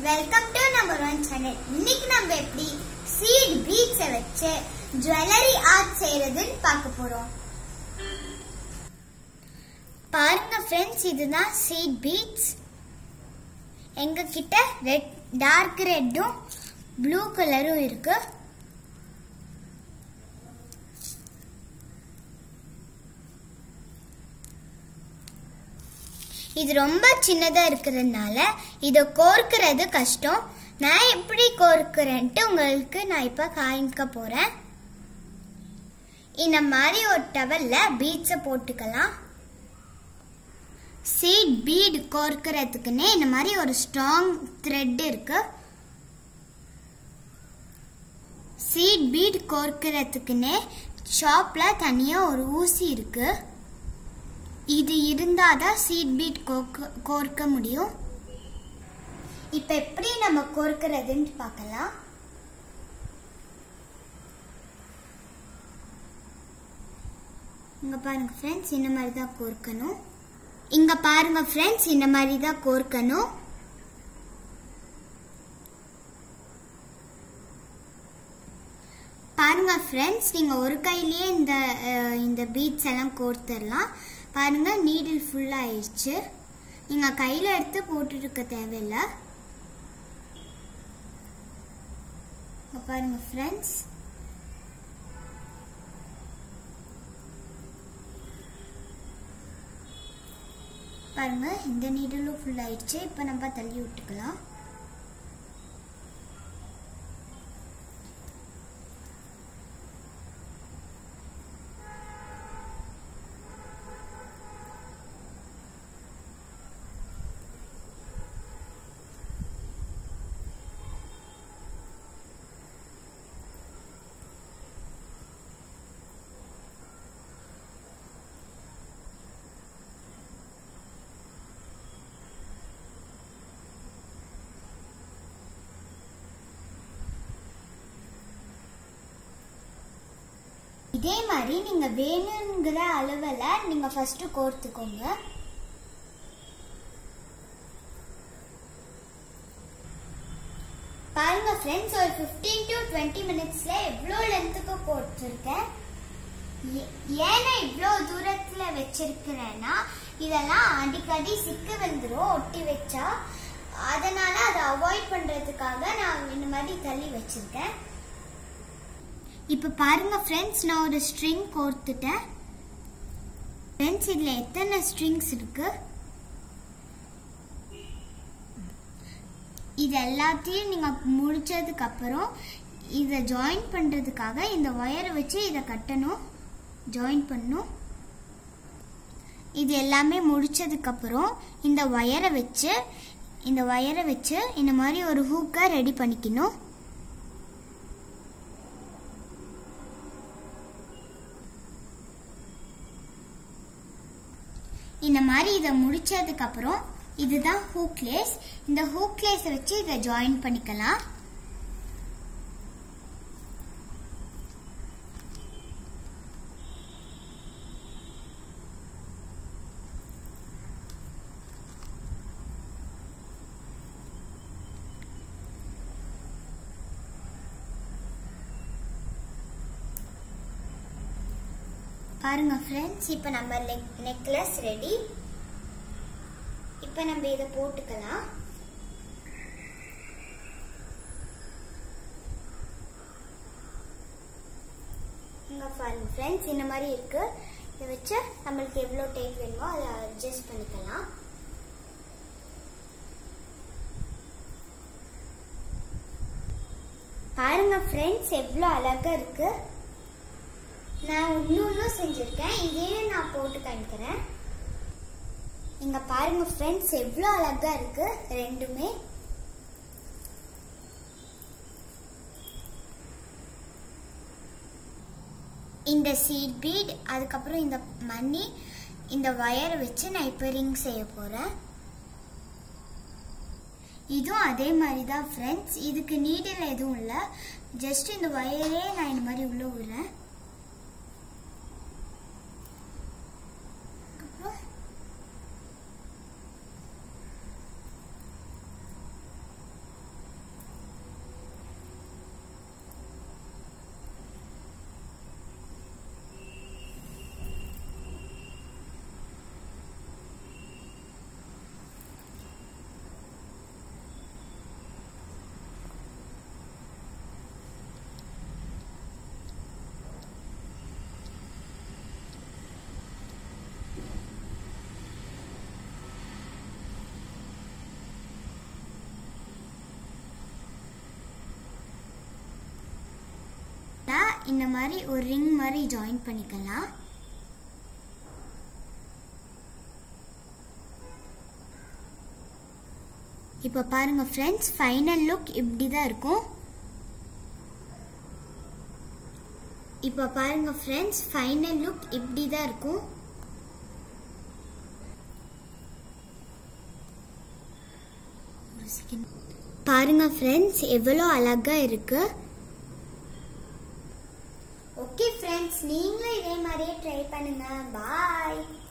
Welcome to number one channel இன்னைக்கு நம்ம எப்படி சீட் பீட்ஸை வச்சு ஜுவல்லரி ஆர்ட் செய்யறதுன்னு பார்க்க போறோம் பாருங்க ஃப்ரெண்ட்ஸ் இதுதான் சீட் பீட்ஸ் எங்க கிட்ட ரெட் டார்க் ரெட்டும் ப்ளூ கலரும் இருக்கு இது ரொம்ப சின்னதா இருக்கிறதுனால இதை கோர்க்கிறது கஷ்டம் நான் எப்படி கோர்க்கிறேன்ட்டு உங்களுக்கு நான் இப்ப காமிக்க போறேன் இந்த மாதிரி ஒரு டவல்ல பீட்ஸை போட்டுக்கலாம் சீட் பீட் கோர்க்கிறதுக்குன்னே இந்த மாதிரி ஒரு ஸ்ட்ராங் த்ரெட் இருக்கு சீட் பீட் கோர்க்கிறதுக்குன்னே ஷாப்ல தனியா ஒரு ஊசி இருக்கு இது இருந்தாதான் சீட் பீட் கோர்க்க கோர்க்க முடியும் இப்ப எப்படி நம்ம கோர்க்கிறதுன்னு பார்க்கலாம் இங்க பாருங்க ஃப்ரெண்ட்ஸ் இந்த மாதிரி தான் கோர்க்கணும் இங்க பாருங்க ஃப்ரெண்ட்ஸ் இந்த மாதிரி தான் கோர்க்கணும் பாருங்க ஃப்ரெண்ட்ஸ் நீங்க ஒரு கையிலேயே இந்த அஹ், இந்த பீட்ஸ் எல்லாம் கோர்த்துடலாம் பாருங்க நீடில் ஃபுல் ஆயிடுச்சு நீங்க கையில எடுத்து போட்டுட்டு இருக்க தேவையில்லை இங்க பாருங்க ஃப்ரெண்ட்ஸ் பாருங்க இந்த நீடலும் ஃபுல் ஆயிடுச்சு இப்போ நம்ம தள்ளி விட்டுக்கலாம் இதே மாதிரி நீங்க வேணுங்கிற அளவுல நீங்க ஃபர்ஸ்ட் கோர்த்துக்கோங்க பாருங்க ஃப்ரெண்ட்ஸ் ஒரு 15 டு 20 மினிட்ஸ்ல எவ்வளோ லென்த்துக்கு கோர்த்துருக்கேன் ஏ- ஏன் நான் இவ்வளோ தூரத்துல வச்சிருக்கிறேன்னா இதெல்லாம் அடிக்கடி சிக்கு வந்துடும் ஒட்டி வச்சா அதனால அதை அவாய்ட் பண்றதுக்காக நான் இந்த மாதிரி தள்ளி வச்சிருக்கேன் இப்ப பாருங்க ஃப்ரெண்ட்ஸ் நான் ஒரு ஸ்ட்ரிங் கோர்த்துட்டேன் ஃப்ரெண்ட்ஸ் இதுல எத்தனை ஸ்ட்ரிங்ஸ் இருக்கு இது எல்லாத்தையும் நீங்க முடிச்சதுக்கு அப்புறம் இதை ஜாயின் பண்றதுக்காக இந்த ஒயரை வச்சு இதை கட்டணும் ஜாயின் பண்ணணும் இது எல்லாமே முடிச்சதுக்கு அப்புறம் இந்த ஒயரை வச்சு இந்த ஒயரை வச்சு இந்த மாதிரி ஒரு ஹூக்கை ரெடி பண்ணிக்கணும் இந்த மாதிரி இதை முடிச்சதுக்கு அப்புறம் இதுதான் ஹூக்லேஸ் இந்த ஹூக்லேஸை வச்சு இதை ஜாயின் பண்ணிக்கலாம் பாருங்க ஃப்ரெண்ட்ஸ் இப்போ நம்ம நெக்லஸ் ரெடி இப்போ நம்ம இதை போட்டுக்கலாம் இங்க பாருங்க ஃப்ரெண்ட்ஸ் இந்த மாதிரி இருக்கு இதை வச்சு நம்மளுக்கு எவ்வளோ டைட் வேணுமோ அதை அட்ஜஸ்ட் பண்ணிக்கலாம் பாருங்க ஃப்ரெண்ட்ஸ் எவ்வளோ அழகா இருக்கு நான் இன்னொன்னும் செஞ்சிருக்கேன் இதையும் நான் போட்டு காமிக்கிறேன் இங்க பாருங்க ஃப்ரெண்ட்ஸ் எவ்வளோ அழகா இருக்கு ரெண்டுமே இந்த சீட் பீட் அதுக்கப்புறம் இந்த மணி இந்த வயரை வச்சு நான் இப்போ ரிங் செய்ய போறேன் இதுவும் அதே மாதிரி தான் ஃப்ரெண்ட்ஸ் இதுக்கு நீடில் எதுவும் இல்லை ஜஸ்ட் இந்த வயரே நான் இந்த மாதிரி உள்ள விடுறேன் அப்புறம் இந்த மாதிரி ஒரு ரிங் மாதிரி ஜாயின் பண்ணிக்கலாம் இப்போ பாருங்க ஃப்ரெண்ட்ஸ் ஃபைனல் லுக் இப்படி தான் இருக்கும் இப்போ பாருங்க ஃப்ரெண்ட்ஸ் ஃபைனல் லுக் இப்படி தான் இருக்கும் ஒரு second. பாருங்க ஃப்ரெண்ட்ஸ் எவ்வளோ அழகா இருக்கு ஓகே ஃப்ரெண்ட்ஸ் நீங்களும் இதே மாதிரியே ட்ரை பண்ணுங்க பாய்